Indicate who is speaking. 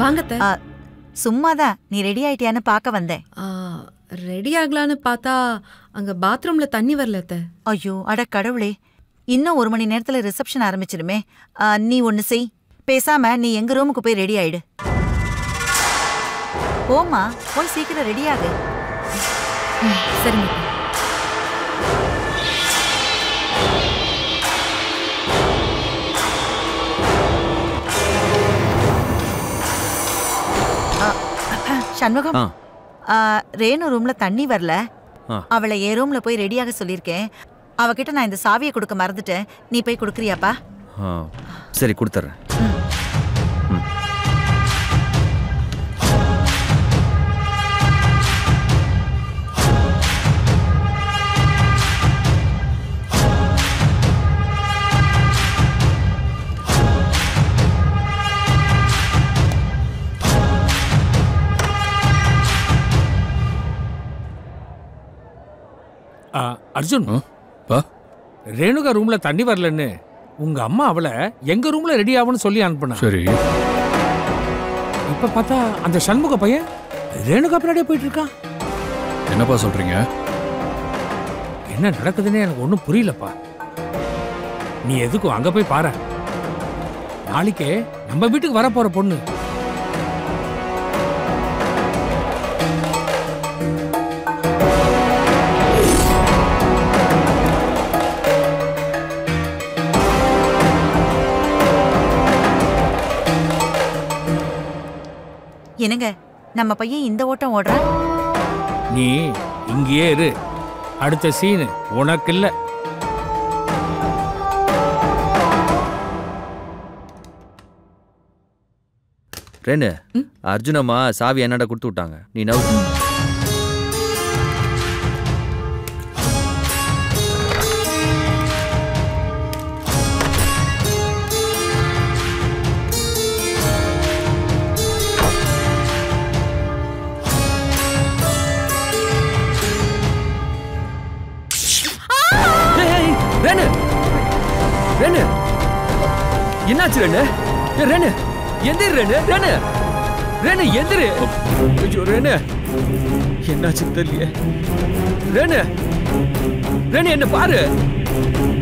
Speaker 1: வாங்கத்த
Speaker 2: ஆ, சும்மாதான் நீ ரெடி ஆயிட்டியான்னு பார்க்க வந்தேன்
Speaker 1: ரெடி ஆகலான்னு பார்த்தா அங்க பாத்ரூம்ல தண்ணி வரல அத்த
Speaker 2: ஐயோ அட கடவுளே இன்னும் ஒரு மணி நேரத்துல ரிசப்ஷன் ஆரம்பிச்சிடுமே ஆ, நீ ஒன்னு செய் பேசாம நீ எங்க ரூமுக்கு போய் ரெடி ஆயிடு போமா போய் சீக்கிரம் ரெடி ஆகு
Speaker 1: சரிங்க அத்தை.
Speaker 2: சண்முகம்
Speaker 3: ஆ.
Speaker 2: ஆ, ரேணு ரூம்ல தண்ணி வரல
Speaker 3: ஆ.
Speaker 2: அவளை என் ரூம்ல போய் ரெடியாக சொல்லியிருக்கேன் அவகிட்ட நான் இந்த சாவியை கொடுக்க மறந்துட்டேன் நீ போய் கொடுக்குறியாப்பா
Speaker 3: ஆ சரி கொடுத்துட்றேன்
Speaker 4: ஆ, அர்ஜுன்
Speaker 5: பா
Speaker 4: ரேணுகா ரூம்ல தண்ணி வரலன்னு உங்க அம்மா அவளை எங்க ரூம்ல ரெடி ஆகும்னு சொல்லி அனுப்புனா
Speaker 5: சரி
Speaker 4: இப்ப பார்த்தா அந்த சண்முக பையன் ரேணுகா பின்னாடியே போயிட்டு இருக்கான்
Speaker 5: என்னப்பா சொல்றீங்க
Speaker 4: என்ன நடக்குதுன்னு எனக்கு ஒன்றும் புரியலப்பா நீ எதுக்கும் அங்க போய் பாரு நாளைக்கே நம்ம வீட்டுக்கு வரப்போற பொண்ணு
Speaker 2: என்னங்க நம்ம பையன் இந்த ஓட்டம் ஓடுறான்
Speaker 4: நீ இங்கேயே இரு அடுத்த சீனு உனக்கு இல்ல
Speaker 3: ரேணு அர்ஜுனம்மா சாவி என்னடா கொடுத்து விட்டாங்க நீ நவு ஏய், ஏய், ரேணு ரேணு என்னாச்சு ரேணு ஏய், ரேணு எந்திரு ரேணு ரேணு ரேணு எந்திரு ஐயோ ரேணு என்னாச்சு தெரியல ரேணு ரேணு என்ன பாரு